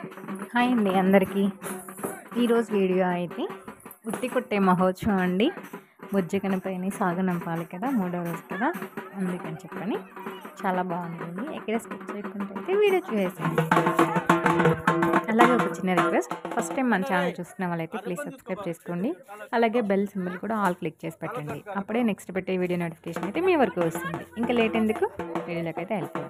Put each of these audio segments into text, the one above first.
Hi అండి అందరికీ ఈరోజు వీడియో అయితే ఉట్టి కొట్టే మహోత్సవం అండి బుజ్జకనపైన సాగనంపాలి కదా మూడో రోజు కదా అందుకని చెప్పని చాలా బాగుంటుంది ఎక్కడ స్కిప్ చేయకుండా అయితే వీడియో చూసేసాను అలాగే ఒక చిన్న రిక్వెస్ట్ ఫస్ట్ టైం మన ఛానల్ చూస్తున్న వాళ్ళైతే ప్లీజ్ సబ్స్క్రైబ్ చేసుకోండి అలాగే బెల్ సింబల్ కూడా ఆల్ క్లిక్ చేసి పెట్టండి అప్పుడే నెక్స్ట్ పెట్టే వీడియో నోటిఫికేషన్ అయితే మీ వరకు వస్తుంది ఇంకా లేట్ ఎందుకు వీడియోలోకి అయితే వెళ్ళిపోయాం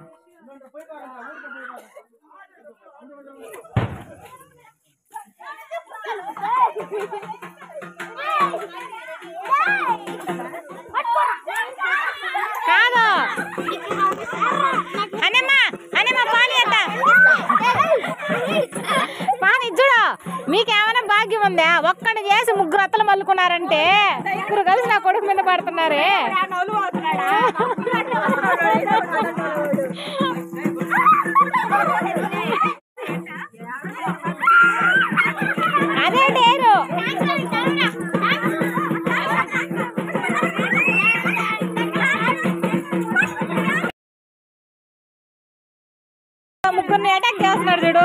కాదు అనమ్మా అనమ్మా పాని అత్త పాని చూడు మీకేమైనా భాగ్యం ఉందా ఒక్కడిని చేసి ముగ్గురు అత్తలు మల్లుకున్నారంటే ముగ్గురు కలిసి నా కొడుకు మీద పడుతున్నారే అదే డేరు ముగ్గురిని అటాక్ చేస్తున్నాడు చూడు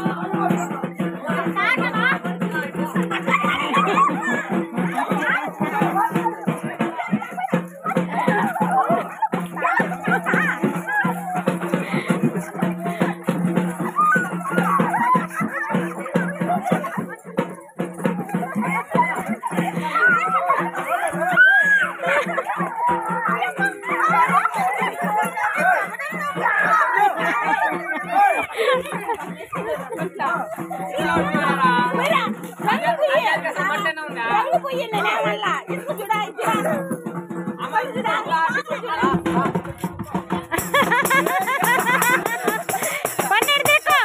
పన్నెండు తెక్కో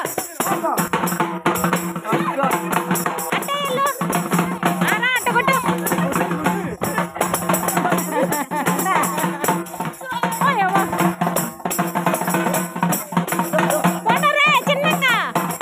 అంటే ఇల్లు ఆనా అంట కొట్టు ఓయవ్వ. పోనరే, చిన్నంగా.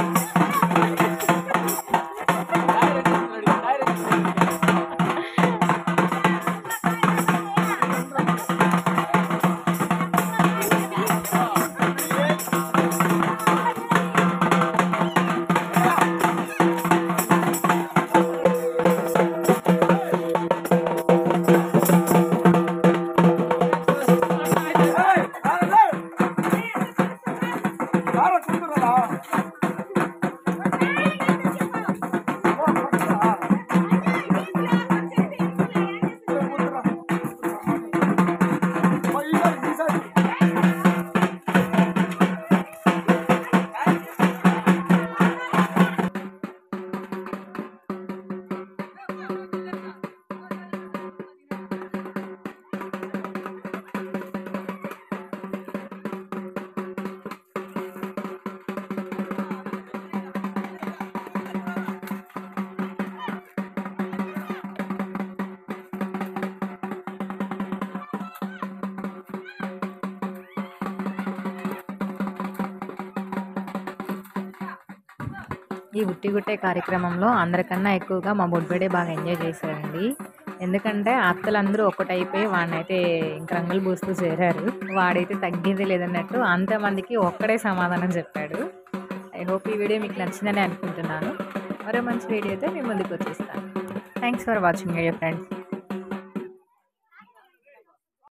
ఈ ఉట్టి గుట్టే కార్యక్రమంలో అందరికన్నా ఎక్కువగా మా బొడ్బడే బాగా ఎంజాయ్ చేశారండి ఎందుకంటే అత్తలందరూ ఒక్కటైపోయి వాడినైతే ఇంక రంగులు పూస్తూ చేరారు వాడైతే తగ్గేది లేదన్నట్టు అంతమందికి ఒక్కడే సమాధానం చెప్పాడు ఐ హోప్ ఈ వీడియో మీకు నచ్చిందని అనుకుంటున్నాను మరో మంచి వీడియోతో మీ ముందుకు వచ్చేస్తాను thanks for watching video friends